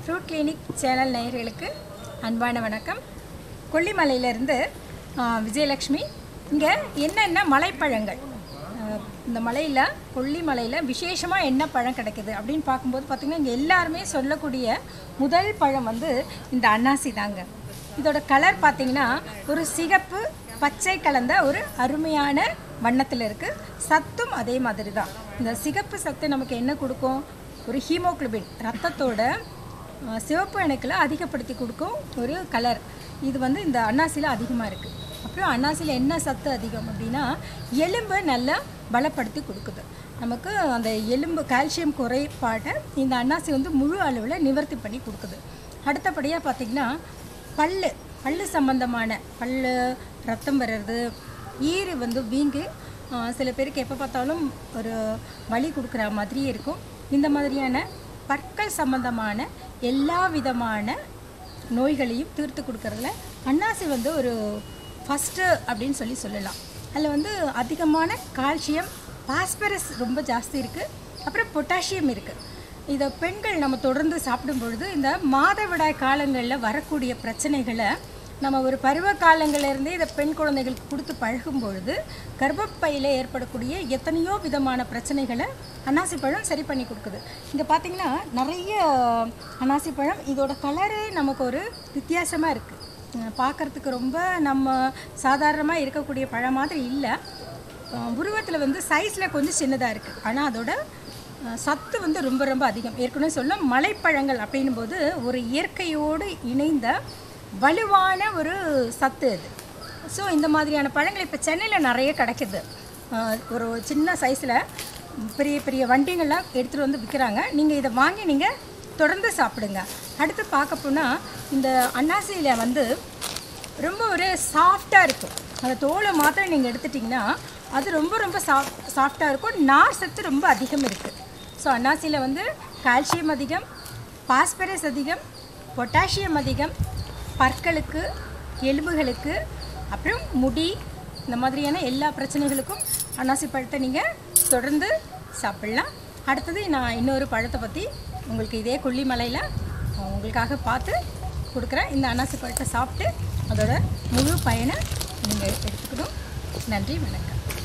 fruit clinic channel நேயர்களுக்கு அன்பான வணக்கம் கொல்லிமலையிலேருந்து விஜயலக்ஷ்மி இங்கே என்னென்ன மலைப்பழங்கள் ஆஹ், இந்த மலையில் கொல்லிமலையில் விசேஷமாக என்ன பழம் கிடைக்குது அப்படின்னு பார்க்கும்போது பார்த்திங்கன்னா இங்கே எல்லாருமே சொல்லக்கூடிய முதல் பழம் வந்து இந்த அன்னாசி தாங்க இதோட கலர் பார்த்தீங்கன்னா ஒரு சிகப்பு பச்சை கலந்த ஒரு அருமையான வண்ணத்தில் இருக்குது சத்தும் அதே மாதிரி தான் இந்த சிகப்பு சத்து நமக்கு என்ன கொடுக்கும் ஒரு ஹீமோகுளோபின் ரத்தத்தோட அஹ், சிவப்பு அணுக்களை அதிகப்படுத்தி கொடுக்கும் ஒரு கலர் இது வந்து இந்த அன்னாசியில் அதிகமாக இருக்குது அப்புறம் அன்னாசியில் என்ன சத்து அதிகம் அப்படின்னா எலும்பை நல்லா பலப்படுத்தி கொடுக்குது நமக்கு அந்த எலும்பு கால்சியம் குறைபாட்டை இந்த அன்னாசி வந்து முழு அளவில் நிவர்த்தி பண்ணி கொடுக்குது அடுத்தபடியாக பார்த்திங்கன்னா பல்லு பல்லு சம்பந்தமான பல்லு ரத்தம் வர்றது ஈறு வந்து வீங்கு ஆஹ் சில பேருக்கு எப்போ பார்த்தாலும் ஒரு வலி கொடுக்குற மாதிரியே இருக்கும் இந்த மாதிரியான பற்கள் சம்பந்தமான எல்லா விதமான நோய்களையும் தீர்த்து கொடுக்கறதுல அன்னாசி வந்து ஒரு ஃபஸ்ட்டு அப்படின்னு சொல்லி சொல்லலாம் அதில் வந்து அதிகமான கால்சியம் பாஸ்பரஸ் ரொம்ப ஜாஸ்தி இருக்குது அப்புறம் பொட்டாசியம் இருக்குது இதை பெண்கள் நம்ம தொடர்ந்து சாப்பிடும் பொழுது இந்த மாதவிடாய் காலங்களில் வரக்கூடிய பிரச்சனைகளை நம்ம ஒரு பருவ காலங்கள்ல இருந்தே இதை பெண் குழந்தைகளுக்கு கொடுத்து பழகும் பொழுது கர்ப்பப்பையில் ஏற்படக்கூடிய எத்தனையோ விதமான பிரச்சனைகளை அன்னாசி பழம் சரி பண்ணி கொடுக்குது இங்கே பார்த்தீங்கன்னா நிறைய அன்னாசி பழம் இதோட கலரே நமக்கு ஒரு வித்தியாசமாக இருக்குது பார்க்குறதுக்கு ரொம்ப நம்ம சாதாரணமாக இருக்கக்கூடிய பழம் மாதிரி இல்லை உருவத்தில் வந்து சைஸில் கொஞ்சம் சின்னதாக இருக்குது ஆனால் அதோட அஹ், சத்து வந்து ரொம்ப ரொம்ப அதிகம் ஏற்கனவே சொல்ல மலைப்பழங்கள் அப்படின்னும் போது ஒரு இயற்கையோடு இணைந்த வலுவான ஒரு சத்து அது ஸோ இந்த மாதிரியான பழங்கள் இப்போ சென்னையில் நிறைய கிடைக்குது அஹ், ஒரு சின்ன சைஸில் பெரிய பெரிய வண்டிங்கள்லாம் எடுத்துகிட்டு வந்து விற்கிறாங்க நீங்கள் இதை வாங்கி நீங்கள் தொடர்ந்து சாப்பிடுங்க அடுத்து பார்க்க போனால் இந்த அன்னாசியில் வந்து ரொம்ப ஒரு சாஃப்டாக இருக்கும் அந்த தோலை மாத்திரம் நீங்கள் எடுத்துட்டிங்கன்னா அது ரொம்ப ரொம்ப சாஃப்ட் சாஃப்டாக இருக்கும் நார் சத்து ரொம்ப அதிகம் இருக்குது ஸோ அன்னாசியில் வந்து கால்சியம் அதிகம் பாஸ்பரஸ் அதிகம் பொட்டாசியம் அதிகம் பற்களுக்கு எலும்புகளுக்கு அப்புறம் முடி இந்த மாதிரியான எல்லா பிரச்சனைகளுக்கும் அன்னாசி பழத்தை நீங்கள் தொடர்ந்து சாப்பிட்லாம் அடுத்தது நான் இன்னொரு பழத்தை பற்றி உங்களுக்கு இதே கொல்லிமலையில் உங்களுக்காக பார்த்து கொடுக்குறேன் இந்த அன்னாசி பழத்தை சாப்பிட்டு அதோட முழு பயனை நீங்கள் எடுத்துக்கணும் நன்றி வணக்கம்